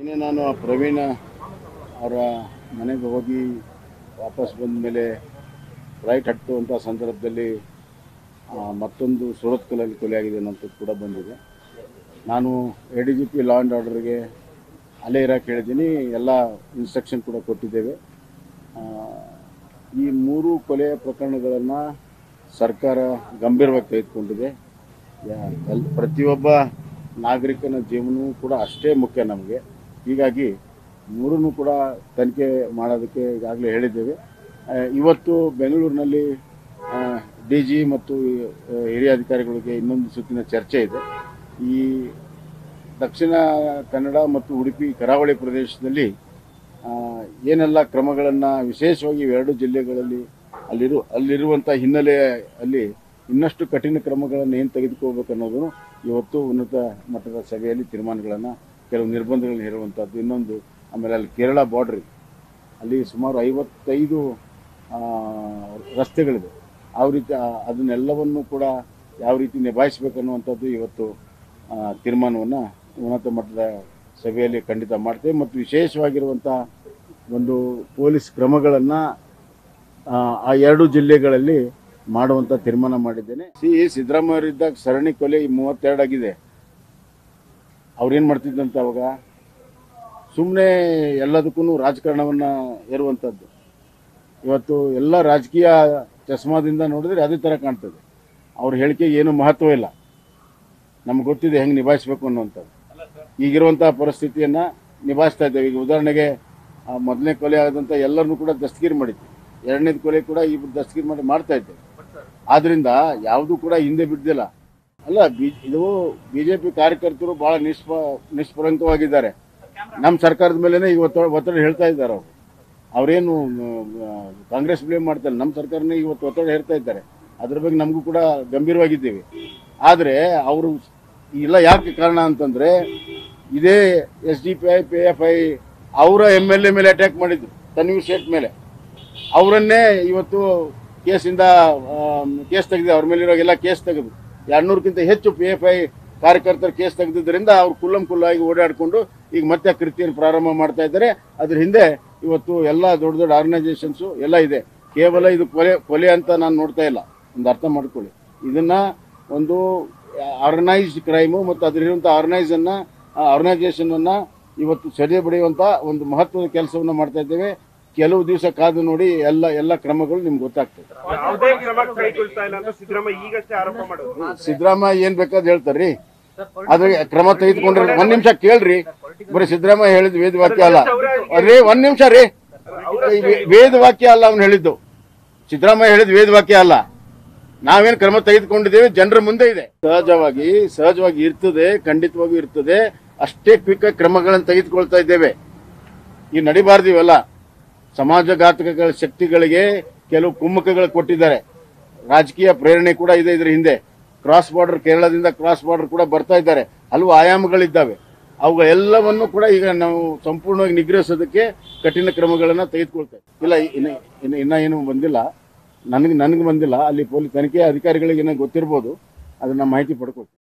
ನಿನ್ನೆ ನಾನು ಆ ಪ್ರವೀಣ ಅವರ ಮನೆಗೆ ಹೋಗಿ ವಾಪಸ್ ಬಂದ ಮೇಲೆ ಫ್ಲೈಟ್ ಹತ್ತುವಂಥ ಸಂದರ್ಭದಲ್ಲಿ ಆ, ಮತ್ತೊಂದು ಸೂರತ್ಕಲಲ್ಲಿ ಕೊಲೆಯಾಗಿದೆ ಅನ್ನೋಂಥದ್ದು ಕೂಡ ಬಂದಿದೆ ನಾನು A D G P law and ಆರ್ಡರ್ಗೆ ಅಲ್ಲೇ ಇರೋಕೆ ಹೇಳಿದ್ದೀನಿ ಎಲ್ಲ ಇನ್ಸ್ಟ್ರಕ್ಷನ್ ಕೂಡ ಕೊಟ್ಟಿದ್ದೇವೆ ಆ, ಈ ಮೂರು ಕೊಲೆಯ ಪ್ರಕರಣಗಳನ್ನು ಸರ್ಕಾರ ಗಂಭೀರವಾಗಿ ತೆಗೆದುಕೊಂಡಿದೆ ಯಾ- ಎಲ್ ಪ್ರತಿಯೊಬ್ಬ ನಾಗರಿಕನ ಜೀವನವೂ ಕೂಡ ಅಷ್ಟೇ ಮುಖ್ಯ ನಮಗೆ ಹೀಗಾಗಿ ಮೂರನ್ನು ಕೂಡ ತನಿಖೆ ಮಾಡೋದಕ್ಕೆ ಈಗಾಗಲೇ ಹೇಳಿದ್ದೇವೆ ಆ, ಇವತ್ತು ಬೆಂಗಳೂರಿನಲ್ಲಿ ಡಿ ಜಿ ಮತ್ತು ಆ, ಹಿರಿಯ ಅಧಿಕಾರಿಗಳಿಗೆ ಇನ್ನೊಂದು ಸುತ್ತಿನ ಚರ್ಚೆ ಇದೆ ಈ ದಕ್ಷಿಣ ಕನ್ನಡ ಮತ್ತು ಉಡುಪಿ ಕರಾವಳಿ ಪ್ರದೇಶದಲ್ಲಿ ಆ, ಏನೆಲ್ಲ ಕ್ರಮಗಳನ್ನು ವಿಶೇಷವಾಗಿ ಇವೆರಡು ಜಿಲ್ಲೆಗಳಲ್ಲಿ ಅಲ್ಲಿರು ಅಲ್ಲಿರುವಂಥ ಹಿನ್ನೆಲೆ ಅಲ್ಲಿ ಇನ್ನಷ್ಟು ಕಠಿಣ ಕ್ರಮಗಳನ್ನು ಏನು ತೆಗೆದುಕೋಬೇಕು ಅನ್ನೋದು ಇವತ್ತು ಉನ್ನತ ಮಟ್ಟದ ಸಭೆಯಲ್ಲಿ ತೀರ್ಮಾನಗಳನ್ನು ಕೆಲವು ನಿರ್ಬಂಧಗಳನ್ನ ಹೇರುವಂಥದ್ದು ಇನ್ನೊಂದು ಆಮೇಲೆ ಅಲ್ಲಿ ಕೇರಳ ಬಾರ್ಡ್ರಿ ಅಲ್ಲಿ ಸುಮಾರು ಐವತ್ತೈದು ಆ, ರಸ್ತೆಗಳಿದೆ ಯಾವ ರೀತಿ ಆ, ಅದನ್ನೆಲ್ಲವನ್ನು ಕೂಡ ಯಾವ ರೀತಿ ನಿಭಾಯಿಸಬೇಕು ಅನ್ನುವಂಥದ್ದು ಇವತ್ತು ತೀರ್ಮಾನವನ್ನು ಉನ್ನತ ಮಟ್ಟದ ಸಭೆಯಲ್ಲಿ ಖಂಡಿತ ಮಾಡ್ತೇವೆ ಮತ್ತು ವಿಶೇಷವಾಗಿರುವಂಥ ಒಂದು ಪೊಲೀಸ್ ಕ್ರಮಗಳನ್ನು ಆ ಎರಡು ಜಿಲ್ಲೆಗಳಲ್ಲಿ ಮಾಡುವಂಥ ತೀರ್ಮಾನ ಮಾಡಿದ್ದೇನೆ ಸಿ ಸಿದ್ದರಾಮಯ್ಯವರಿದ್ದಾಗ ಸರಣಿ ಕೊಲೆ ಈ ಮೂವತ್ತೆರಡು ಆಗಿದೆ ಅವ್ರೇನು ಮಾಡ್ತಿದ್ದಂತ ಅವಾಗ ಸುಮ್ಮನೆ ಎಲ್ಲದಕ್ಕೂ ರಾಜಕಾರಣವನ್ನು ಏರುವಂಥದ್ದು ಇವತ್ತು ಎಲ್ಲ ರಾಜಕೀಯ ಚಸ್ಮಾದಿಂದ ನೋಡಿದ್ರೆ ಅದೇ ಥರ ಕಾಣ್ತದೆ ಅವ್ರ ಹೇಳಿಕೆಗೆ ಏನು ಮಹತ್ವ ಇಲ್ಲ ನಮ್ಗೆ ಗೊತ್ತಿದೆ ಹೆಂಗೆ ನಿಭಾಯಿಸಬೇಕು ಅನ್ನುವಂಥದ್ದು ಈಗಿರುವಂಥ ಪರಿಸ್ಥಿತಿಯನ್ನು ನಿಭಾಯಿಸ್ತಾ ಇದ್ದೇವೆ ಈಗ ಉದಾಹರಣೆಗೆ ಆ ಮೊದಲನೇ ಕೊಲೆ ಆದಂಥ ಎಲ್ಲರನ್ನೂ ಕೂಡ ದಸ್ತಗಿರಿ ಮಾಡಿದ್ವಿ ಎರಡನೇದು ಕೊಲೆ ಕೂಡ ಇಬ್ಬರು ದಸ್ತಗಿರಿ ಮಾಡಿ ಮಾಡ್ತಾ ಇದ್ದೇವೆ ಆದ್ದರಿಂದ ಯಾವುದೂ ಕೂಡ ಹಿಂದೆ ಬಿದ್ದಿಲ್ಲ ಅಲ್ಲ ಬಿ ಇದು ಬಿ ಜೆ ಪಿ ಕಾರ್ಯಕರ್ತರು ಭಾಳ ನಿಷ್ಪ ನಿಷ್ಪ್ರಂಕವಾಗಿದ್ದಾರೆ ನಮ್ಮ ಸರ್ಕಾರದ ಮೇಲೇ ಈಗ ಒತ್ತಡ ಒತ್ತಡ ಹೇಳ್ತಾ ಇದ್ದಾರೆ ಅವರು ಅವರೇನು ಕಾಂಗ್ರೆಸ್ ಬ್ಲೇಮ್ ಮಾಡ್ತಾರೆ ನಮ್ಮ ಸರ್ಕಾರನೇ ಇವತ್ತು ಒತ್ತಡ ಹೇಳ್ತಾ ಇದ್ದಾರೆ ಅದ್ರ ಬಗ್ಗೆ ನಮಗೂ ಕೂಡ ಗಂಭೀರವಾಗಿದ್ದೀವಿ ಆದರೆ ಅವರು ಇಲ್ಲ ಯಾಕೆ ಕಾರಣ ಅಂತಂದರೆ ಇದೇ S D P I P F I ಅವರ ಎಮ್ ಎಲ್ ಎ ಮೇಲೆ ಅಟ್ಯಾಕ್ ಮಾಡಿದ್ರು ತನ್ವೀರ್ ಶೇಖ್ ಮೇಲೆ ಅವರನ್ನೇ ಇವತ್ತು ಕೇಸಿಂದ ಕೇಸ್ ತೆಗೆದು ಅವ್ರ ಮೇಲಿರೋ ಎಲ್ಲ ಕೇಸ್ ತೆಗೆದು ಎರಡ್ನೂರಕ್ಕಿಂತ ಹೆಚ್ಚು ಪಿ ಎಫ್ ಐ ಕಾರ್ಯಕರ್ತರ ಕೇಸ್ ತೆಗೆದಿದ್ದರಿಂದ ಅವ್ರು ಕುಲ್ಲಂ ಕುಲ್ಲಾಗಿ ಓಡಾಡಿಕೊಂಡು ಈಗ ಮತ್ತೆ ಆ ಕೃತಿಯನ್ನು ಪ್ರಾರಂಭ ಮಾಡ್ತಾ ಇದ್ದಾರೆ ಅದ್ರ ಹಿಂದೆ ಇವತ್ತು ಎಲ್ಲ ದೊಡ್ಡ ದೊಡ್ಡ ಆರ್ಗನೈಸೇಷನ್ಸು ಎಲ್ಲ ಇದೆ ಕೇವಲ ಇದು ಕೊಲೆ ಕೊಲೆ ಅಂತ ನಾನು ನೋಡ್ತಾ ಇಲ್ಲ ಒಂದು ಅರ್ಥ ಮಾಡ್ಕೊಳ್ಳಿ ಇದನ್ನ ಒಂದು ಆರ್ಗನೈಸ್ಡ್ ಕ್ರೈಮು ಮತ್ತು ಅದರಿರುವಂಥ ಆರ್ಗನೈಸನ್ನ ಆರ್ಗನೈಸೇಷನನ್ನು ಇವತ್ತು ಸೆರೆ ಬಡಿಯುವಂಥ ಒಂದು ಮಹತ್ವದ ಕೆಲಸವನ್ನು ಮಾಡ್ತಾ ಇದ್ದೇವೆ ಕೆಲವು ದಿವಸ ಕಾದು ನೋಡಿ ಎಲ್ಲ ಎಲ್ಲ ಕ್ರಮಗಳು ನಿಮ್ಗೆ ಗೊತ್ತಾಗ್ತದೆ ಯಾವುದೇ ಕ್ರಮ ಕೈಗೊಳ್ತಾ ಇಲ್ಲ ಅಂತ ಸಿದ್ದರಾಮಯ್ಯ ಈಗಷ್ಟೇ ಆರೋಪ ಮಾಡೋದು ಸಿದ್ದರಾಮಯ್ಯ ಏನ್ ಬೇಕಾದ್ ಹೇಳ್ತಾರ್ರಿ ಆದ್ರೆ ಕ್ರಮ ತೆಗೆದುಕೊಂಡ್ರೆ ಒಂದ್ ನಿಮಿಷ ಕೇಳ್ರಿ ಬರೀ ಸಿದ್ದರಾಮಯ್ಯ ಹೇಳಿದ್ ವೇದ ವಾಕ್ಯ ಅಲ್ಲ ಅದೇ ಒಂದ್ ನಿಮಿಷ ರೀ ಈ ವೇ- ವೇದ ವಾಕ್ಯ ಅಲ್ಲ ಅವ್ನು ಹೇಳಿದ್ದು ಸಿದ್ದರಾಮಯ್ಯ ಹೇಳಿದ್ ವೇದ ವಾಕ್ಯ ಅಲ್ಲ ನಾವೇನ್ ಕ್ರಮ ತೆಗೆದುಕೊಂಡಿದ್ದೇವೆ ಜನರ ಮುಂದೆ ಇದೆ ಸಹಜವಾಗಿ ಸಹಜವಾಗಿ ಇರ್ತದೆ ಖಂಡಿತವಾಗಿ ಇರ್ತದೆ ಅಷ್ಟೇ ಕ್ವಿಕ್ ಕ್ರಮಗಳನ್ನು ತೆಗೆದುಕೊಳ್ತಾ ಇದ್ದೇವೆ ಈ ನಡಿಬಾರ್ದು ಇವೆಲ್ಲ ಸಮಾಜಘಾತಕಗಳ ಶಕ್ತಿಗಳಿಗೆ ಕೆಲವು ಕುಮ್ಮಕಗಳು ಕೊಟ್ಟಿದ್ದಾರೆ ರಾಜಕೀಯ ಪ್ರೇರಣೆ ಕೂಡ ಇದೆ ಇದ್ರ ಹಿಂದೆ ಕ್ರಾಸ್ ಬಾರ್ಡರ್ ಕೇರಳದಿಂದ ಕ್ರಾಸ್ ಬಾರ್ಡರ್ ಕೂಡ ಬರ್ತಾ ಇದ್ದಾರೆ ಹಲವು ಆಯಾಮಗಳಿದ್ದಾವೆ ಅವುಗಳೆಲ್ಲವನ್ನು ಕೂಡ ಈಗ ನಾವು ಸಂಪೂರ್ಣವಾಗಿ ನಿಗ್ರಹಿಸೋದಕ್ಕೆ ಕಠಿಣ ಕ್ರಮಗಳನ್ನು ತೆಗೆದುಕೊಳ್ತೇವೆ ಇಲ್ಲ ಇನ್ನು ಇನ್ನು ಇನ್ನ ಏನು ಬಂದಿಲ್ಲ ನನಗೆ ನನಗೆ ಬಂದಿಲ್ಲ ಅಲ್ಲಿ ಪೊಲೀಸ್ ತನಿಖೆ ಅಧಿಕಾರಿಗಳಿಗೆ ಏನೋ ಗೊತ್ತಿರ್ಬೋದು ಅದನ್ನ ಮಾಹಿತಿ ಪಡ್ಕೊಳ್ತೀವಿ